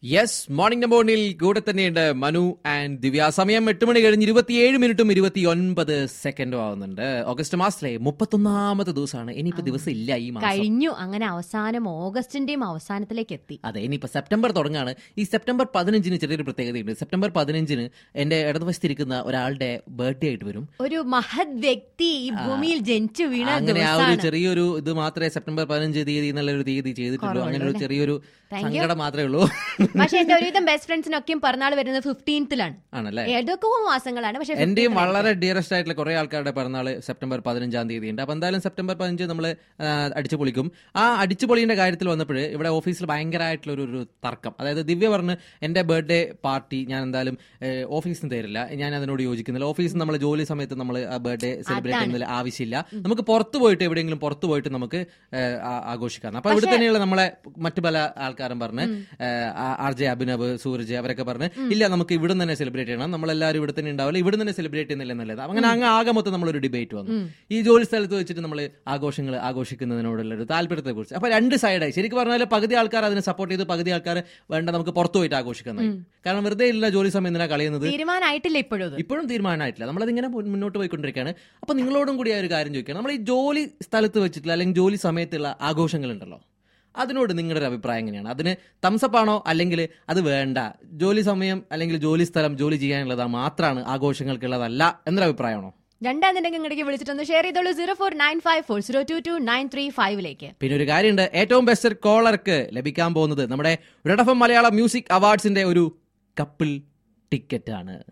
Yes morning നമ്പോണിൽ കൂടെ തന്നെയുണ്ട് Manu and ദിവ്യ സമയം എട്ട് മണി കഴിഞ്ഞ് ഇരുപത്തിയേഴ് മിനിറ്റും ഇരുപത്തി ഒൻപത് സെക്കൻഡും ആവുന്നുണ്ട് ഓഗസ്റ്റ് മാസത്തിലെ മുപ്പത്തൊന്നാമത്തെ ദിവസമാണ് ഇനിയിപ്പോ ദിവസം ഇല്ല ഈ മാസം കഴിഞ്ഞു അങ്ങനെ അവസാനം ഓഗസ്റ്റിന്റെയും അവസാനത്തിലേക്ക് എത്തി അതെ ഇനിയിപ്പോ സെപ്റ്റംബർ തുടങ്ങാണ് ഈ സെപ്റ്റംബർ പതിനഞ്ചിന് ചെറിയൊരു പ്രത്യേകതയുണ്ട് സെപ്റ്റംബർ പതിനഞ്ചിന് എന്റെ ഇടതുവശത്തിരിക്കുന്ന ഒരാളുടെ ബർത്ത്ഡേ ആയിട്ട് വരും ഒരു മഹത് വ്യക്തി ഈ ഭൂമിയിൽ ജനിച്ചു വീണ അങ്ങനെ ആ ഒരു ദിവസമാണ് ചെറിയൊരു ഇത് മാത്രമേ സെപ്റ്റംബർ പതിനഞ്ച് തീയതി എന്നുള്ള ഒരു തീയതി ചെയ്തിട്ടുള്ളൂ അങ്ങനെ ഒരു ചെറിയൊരു സങ്കടം മാത്രമേ ഉള്ളൂ പക്ഷെ എന്റെ ഒരുവിധം ബെസ്റ്റ് ഫ്രണ്ട്സിനൊക്കെയും പിറന്നാൾ വരുന്നത് ഫിഫ്റ്റീൻത്തിലാണ് ആണല്ലേ ഏതൊക്കെ മാസങ്ങളാണ് പക്ഷെ എന്റെയും വളരെ ഡിയറസ്റ്റ് ആയിട്ടുള്ള കുറെ ആൾക്കാരുടെ പിറന്നാൾ സെപ്റ്റംബർ പതിനഞ്ചാം തീയതി ഉണ്ട് അപ്പൊ എന്തായാലും സെപ്റ്റംബർ പതിനഞ്ച് നമ്മൾ അടിച്ചു പൊളിക്കും ആ അടിച്ചു പൊളിയുടെ കാര്യത്തിൽ വന്നപ്പോൾ ഇവിടെ ഓഫീസിൽ ഭയങ്കരമായിട്ടുള്ള ഒരു ഒരു തർക്കം അതായത് ദിവ്യ പറഞ്ഞ് എന്റെ ബർത്ത്ഡേ പാർട്ടി ഞാൻ എന്തായാലും ഏഹ്, ഓഫീസിന് തരില്ല ഞാൻ അതിനോട് യോജിക്കുന്നില്ല ഓഫീസിൽ നമ്മൾ ജോലി സമയത്ത് നമ്മൾ ആ ബർത്ത്ഡേ സെലിബ്രേറ്റ് ചെയ്യുന്നതിൽ ആവശ്യമില്ല നമുക്ക് പുറത്ത് പോയിട്ട് എവിടെയെങ്കിലും പുറത്ത് പോയിട്ട് നമുക്ക് ഏഹ്, ആ- ആഘോഷിക്കാം അപ്പൊ ഇവിടെ തന്നെയുള്ള നമ്മളെ മറ്റു പല ആൾക്കാരും പറഞ്ഞ് ആർ ജെ അഭിനവ് സൂരജ് അവരൊക്കെ പറഞ്ഞ് ഇല്ല നമുക്ക് ഇവിടെ തന്നെ സെലിബ്രേറ്റ് ചെയ്യണം നമ്മളെല്ലാവരും ഇവിടെ തന്നെ ഉണ്ടാവില്ല ഇവിടെ തന്നെ സെലിബ്രേറ്റ് ചെയ്യുന്നില്ല നല്ലത് അങ്ങനെ അങ്ങ് ആകെ മൊത്തം നമ്മളൊരു ഡിബേറ്റ് വന്നു ഈ ജോലി സ്ഥലത്ത് വെച്ചിട്ട് നമ്മൾ ആഘോഷങ്ങൾ ആഘോഷിക്കുന്നതിനോടുള്ള ഒരു താല്പര്യത്തെ കുറിച്ച് അപ്പൊ രണ്ട് സൈഡായി ശരിക്കും പറഞ്ഞാൽ പകുതി ആൾക്കാർ അതിനെ സപ്പോർട്ട് ചെയ്ത് പകുതി ആൾക്കാർ വേണ്ട നമുക്ക് പുറത്തു പോയിട്ട് ആഘോഷിക്കുന്നത് കാരണം വെറുതെ ഇല്ല ജോലി സമയം എന്തിനാ കളയുന്നത് തീരുമാനമായിട്ടില്ല ഇപ്പോഴും അത്. ഇപ്പോഴും തീരുമാനമായിട്ടില്ല നമ്മളതിങ്ങനെ മുൻ- മുന്നോട്ട് പോയിക്കൊണ്ടിരിക്കുകയാണ് അപ്പൊ നിങ്ങളോടും കൂടി ആ ഒരു കാര്യം ചോദിക്കണം നമ്മൾ ഈ ജോലി സ്ഥലത്ത് വെച്ചിട്ടുള്ള അല്ലെങ്കിൽ ജോലി സമയത്തുള്ള ആഘോഷങ്ങൾ ഉണ്ടല്ലോ അതിനോട് നിങ്ങളുടെ ഒരു അഭിപ്രായം എങ്ങനെയാണ് അതിന് തംസപ്പാണോ അല്ലെങ്കിൽ അത് വേണ്ട ജോലി സമയം അല്ലെങ്കിൽ ജോലി സ്ഥലം ജോലി ചെയ്യാനുള്ളത് മാത്രമാണ് ആഘോഷങ്ങൾക്കുള്ളതല്ല എന്നൊരു അഭിപ്രായമാണോ രണ്ടാന്നിട്ടുണ്ടെങ്കിൽ ഇങ്ങോട്ടേക്ക് വിളിച്ചിട്ടൊന്ന് ഷെയർ ചെയ്തോളൂ zero four nine five four zero two two nine three ഫൈവിലേക്ക് പിന്നെ ഒരു കാര്യമുണ്ട് ഏറ്റവും ബെസ്റ്റ് കോളർക്ക് ലഭിക്കാൻ പോകുന്നത് നമ്മുടെ Red F M Malayalam music അവാർഡ്സിന്റെ ഒരു കപ്പിൾ ടിക്കറ്റ് ആണ്